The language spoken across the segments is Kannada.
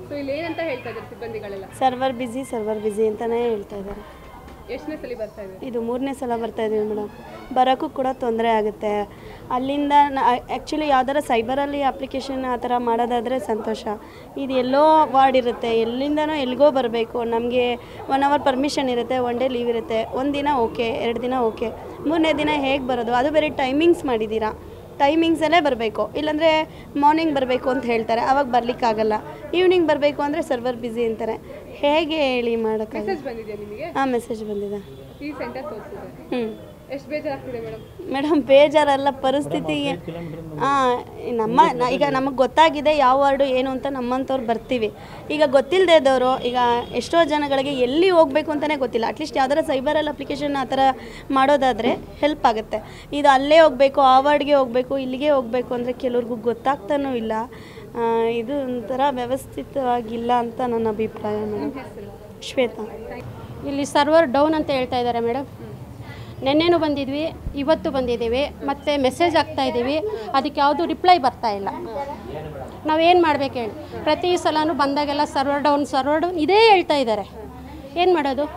ಸೊ ಇಲ್ಲಿ ಏನಂತ ಹೇಳ್ತಾ ಇದ್ದಾರೆ ಸಿಬ್ಬಂದಿಗಳೆಲ್ಲ ಸರ್ವರ್ ಬ್ಯುಸಿ ಸರ್ವರ್ ಬ್ಯುಸಿ ಅಂತಲೇ ಹೇಳ್ತಾ ಇದ್ದಾರೆ ಎಷ್ಟನೇ ಸಲ ಬರ್ತಾ ಇದೆ ಇದು ಮೂರನೇ ಸಲ ಬರ್ತಾ ಇದೀವಿ ಮೇಡಮ್ ಬರೋಕ್ಕೂ ಕೂಡ ತೊಂದರೆ ಆಗುತ್ತೆ ಅಲ್ಲಿಂದ ಆ್ಯಕ್ಚುಲಿ ಯಾವ್ದಾರ ಸೈಬರಲ್ಲಿ ಅಪ್ಲಿಕೇಶನ್ ಆ ಥರ ಮಾಡೋದಾದರೆ ಸಂತೋಷ ಇದು ಎಲ್ಲೋ ವಾರ್ಡ್ ಇರುತ್ತೆ ಎಲ್ಲಿಂದನೋ ಎಲ್ಲಿಗೋ ಬರಬೇಕು ನಮಗೆ ಒನ್ ಅವರ್ ಪರ್ಮಿಷನ್ ಇರುತ್ತೆ ಒನ್ ಡೇ ಲೀವ್ ಇರುತ್ತೆ ಒಂದು ದಿನ ಓಕೆ ಎರಡು ದಿನ ಓಕೆ ಮೂರನೇ ದಿನ ಹೇಗೆ ಬರೋದು ಅದು ಬೇರೆ ಟೈಮಿಂಗ್ಸ್ ಮಾಡಿದ್ದೀರಾ ಟೈಮಿಂಗ್ಸಲ್ಲೇ ಬರಬೇಕು ಇಲ್ಲಾಂದರೆ ಮಾರ್ನಿಂಗ್ ಬರಬೇಕು ಅಂತ ಹೇಳ್ತಾರೆ ಆವಾಗ ಬರ್ಲಿಕ್ಕಾಗಲ್ಲ ಈವ್ನಿಂಗ್ ಬರಬೇಕು ಅಂದರೆ ಸರ್ವರ್ ಬ್ಯುಸಿ ಅಂತಾರೆ ಹೇಗೆ ಹೇಳಿ ಮಾಡೋಕ್ಕಾಗಲ್ಲ ಮೆಸೇಜ್ ಬಂದಿದೆಯಾ ನಿಮಗೆ ಹಾಂ ಮೆಸೇಜ್ ಬಂದಿದೆ ಈ ಸೆಂಟರ್ ತೋರಿಸಿದೆ ಹ್ಞೂ ಎಷ್ಟು ಬೇಜಾರಾಗ್ತಿದೆ ಮೇಡಮ್ ಮೇಡಮ್ ಬೇಜಾರಲ್ಲ ಪರಿಸ್ಥಿತಿಗೆ ಹಾಂ ನಮ್ಮ ನ- ಈಗ ನಮಗೆ ಗೊತ್ತಾಗಿದೆ ಯಾವ ವಾರ್ಡು ಏನು ಅಂತ ನಮ್ಮಂಥವ್ರು ಬರ್ತೀವಿ ಈಗ ಗೊತ್ತಿಲ್ಲದೆ ಇದ್ದವರು ಈಗ ಎಷ್ಟೋ ಜನಗಳಿಗೆ ಎಲ್ಲಿ ಹೋಗಬೇಕು ಅಂತಲೇ ಗೊತ್ತಿಲ್ಲ ಅಟ್ಲೀಸ್ಟ್ ಯಾವ್ದಾರ ಸೈಬರಲ್ಲಿ ಅಪ್ಲಿಕೇಶನ್ ಆ ಥರ ಮಾಡೋದಾದರೆ ಹೆಲ್ಪ್ ಆಗುತ್ತೆ ಇದು ಅಲ್ಲೇ ಹೋಗಬೇಕು ಆ ವಾರ್ಡ್ಗೆ ಹೋಗಬೇಕು ಇಲ್ಲಿಗೆ ಹೋಗಬೇಕು ಅಂದರೆ ಕೆಲವ್ರಿಗೂ ಗೊತ್ತಾಗ್ತಾನೂ ಇಲ್ಲ ಆ, ಇದು ಒಂಥರ ವ್ಯವಸ್ಥಿತವಾಗಿಲ್ಲ ಅಂತ ನನ್ನ ಅಭಿಪ್ರಾಯ ಮೇಡಮ್ ಶ್ವೇತಾ ಇಲ್ಲಿ ಸರ್ವರ್ ಡೌನ್ ಅಂತ ಹೇಳ್ತಾ ಇದ್ದಾರೆ ಮೇಡಮ್ ನಿನ್ನೆನೂ ಬಂದಿದ್ವಿ ಇವತ್ತು ಬಂದಿದ್ದೀವಿ ಮತ್ತು ಮೆಸೇಜ್ ಆಗ್ತಾ ಇದ್ದೀವಿ ಅದಕ್ಕೆ ಯಾವುದು ರಿಪ್ಲೈ ಬರ್ತಾ ಇಲ್ಲ ನಾವೇನು ಮಾಡ್ಬೇಕು ಹೇಳಿ ಪ್ರತಿ ಸಲನೂ ಬಂದಾಗೆಲ್ಲ ಸರ್ವರ್ ಡೌನ್ ಸರ್ವರ್ ಡೌನ್ ಇದೇ ಹೇಳ್ತಾ ಇದ್ದಾರೆ ಏನು ಮಾಡೋದು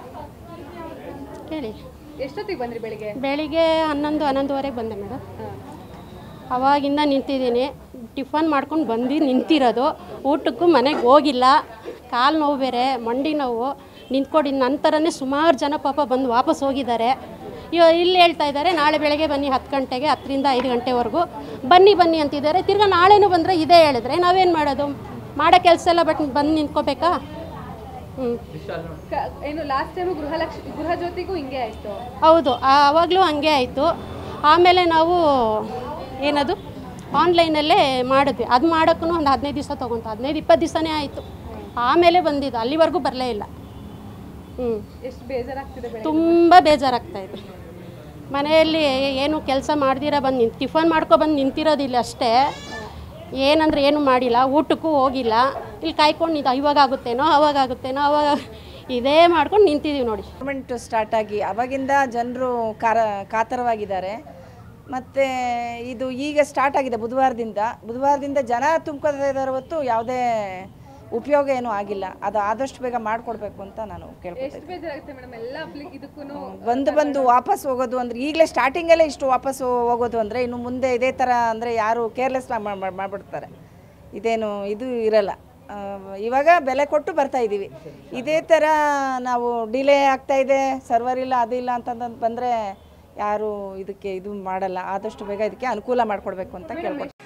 ಹೇಳಿ ಎಷ್ಟೊತ್ತಿಗೆ ಬಂದ್ರಿ ಬೆಳಿಗ್ಗೆ ಬೆಳಿಗ್ಗೆ ಹನ್ನೊಂದು ಹನ್ನೊಂದುವರೆಗೆ ಬಂದೆ ಮೇಡಮ್ ಅವಾಗಿಂದ ನಿಂತಿದ್ದೀನಿ ಟಿಫನ್ ಮಾಡ್ಕೊಂಡು ಬಂದು ನಿಂತಿರೋದು ಊಟಕ್ಕೂ ಮನೆಗೆ ಹೋಗಿಲ್ಲ ಕಾಲು ನೋವು ಬೇರೆ ಮಂಡಿ ನೋವು ನಿಂತ್ಕೊಂಡಿದ್ದ ನಂತರನೇ ಸುಮಾರು ಜನ ಪಾಪ ಬಂದು ವಾಪಸ್ ಹೋಗಿದ್ದಾರೆ ಇವ ಇಲ್ಲಿ ಹೇಳ್ತಾ ಇದ್ದಾರೆ ನಾಳೆ ಬೆಳಗ್ಗೆ ಬನ್ನಿ ಹತ್ತು ಗಂಟೆಗೆ ಹತ್ತರಿಂದ ಐದು ಗಂಟೆವರೆಗೂ ಬನ್ನಿ ಬನ್ನಿ ಅಂತಿದ್ದಾರೆ ತಿರ್ಗಾ ನಾಳೆನೂ ಬಂದರೆ ಇದೇ ಹೇಳಿದ್ರೆ ನಾವೇನು ಮಾಡೋದು ಮಾಡೋ ಕೆಲಸ ಎಲ್ಲ ಬಟ್ ಬಂದು ನಿಂತ್ಕೋಬೇಕಾ ಹ್ಞೂ ಕ- ಏನು ಲಾಸ್ಟ್ ಟೈಮು ಗೃಹಲಕ್ಷ್ಮಿ ಗೃಹ ಜ್ಯೋತಿಗೂ ಹಿಂಗೆ ಆಯಿತು ಹೌದು ಆವಾಗಲೂ ಹಂಗೆ ಆಯಿತು ಆಮೇಲೆ ನಾವು ಏನದು ಆನ್ಲೈನಲ್ಲೇ ಮಾಡಿದ್ವಿ ಅದು ಮಾಡೋಕ್ಕೂ ಒಂದು ಹದಿನೈದು ದಿವಸ ತೊಗೊಂತು ಹದಿನೈದು ಇಪ್ಪತ್ತು ದಿವಸನೇ ಆಯಿತು ಆಮೇಲೆ ಬಂದಿದ್ದು ಅಲ್ಲಿವರೆಗೂ ಬರಲೇ ಇಲ್ಲ ಹ್ಞೂ ಎಷ್ಟು ಬೇಜಾರಾಗ್ತಿದೆ ಬೆಳಗ್ಗೆ ತುಂಬ ಬೇಜಾರಾಗ್ತಾ ಇದೆ ಮನೆಯಲ್ಲಿ ಏನು ಕೆಲಸ ಮಾಡ್ದಿರ ಬಂದು ನಿಂತು ಟಿಫನ್ ಮಾಡ್ಕೊ ಬಂದು ನಿಂತಿರೋದಿಲ್ಲ ಅಷ್ಟೇ ಏನಂದ್ರೆ ಏನು ಮಾಡಿಲ್ಲ ಊಟಕ್ಕೂ ಹೋಗಿಲ್ಲ ಇಲ್ಲಿ ಕಾಯ್ಕೊಂಡು ನಿಂತು ಇವಾಗ ಆಗುತ್ತೇನೋ ಅವಾಗ ಆಗುತ್ತೇನೋ ಅವಾಗ ಇದೇ ಮಾಡ್ಕೊಂಡು ನಿಂತಿದ್ದೀವಿ ನೋಡಿ ಗೌರ್ಮೆಂಟ್ ಸ್ಟಾರ್ಟ್ ಆಗಿ ಅವಾಗಿಂದ ಜನರು ಕಾರ ಕಾತರವಾಗಿದ್ದಾರೆ ಮತ್ತು ಇದು ಈಗ ಸ್ಟಾರ್ಟ್ ಆಗಿದೆ ಬುಧವಾರದಿಂದ ಬುಧವಾರದಿಂದ ಜನ ತುಂಬ್ಕೊತಾ ಇದ್ದಾರೆ ಹೊತ್ತು ಯಾವುದೇ ಉಪಯೋಗ ಏನೂ ಆಗಿಲ್ಲ ಅದು ಆದಷ್ಟು ಬೇಗ ಮಾಡಿಕೊಡ್ಬೇಕು ಅಂತ ನಾನು ಕೇಳ್ಕೊತೀನಿ ಎಷ್ಟು ಬೇಜಾರಾಗುತ್ತೆ ಮೇಡಮ್ ಎಲ್ಲ ಅಪ್ಲಿ ಇದಕ್ಕೂ ಬಂದು ಬಂದು ವಾಪಸ್ ಹೋಗೋದು ಅಂದರೆ ಈಗಲೇ ಸ್ಟಾರ್ಟಿಂಗಲ್ಲೇ ಇಷ್ಟು ವಾಪಸ್ ಹೋಗೋದು ಅಂದರೆ ಇನ್ನು ಮುಂದೆ ಇದೇ ಥರ ಅಂದರೆ ಯಾರು ಕೇರ್ಲೆಸ್ ಮಾಡಿಬಿಡ್ತಾರೆ ಇದೇನು ಇದು ಇರಲ್ಲ ಆ, ಇವಾಗ ಬೆಲೆ ಕೊಟ್ಟು ಬರ್ತಾ ಇದ್ದೀವಿ ಇದೇ ಥರ ನಾವು ಡಿಲೇ ಆಗ್ತಾ ಇದೆ ಸರ್ವರ್ ಇಲ್ಲ ಅದಿಲ್ಲ ಅಂತಂದು ಬಂದರೆ ಯಾರು ಇದಕ್ಕೆ ಇದು ಮಾಡಲ್ಲ ಆದಷ್ಟು ಬೇಗ ಇದಕ್ಕೆ ಅನುಕೂಲ ಮಾಡಿಕೊಡ್ಬೇಕು ಅಂತ ಕೇಳ್ಕೊಡ್ತೀನಿ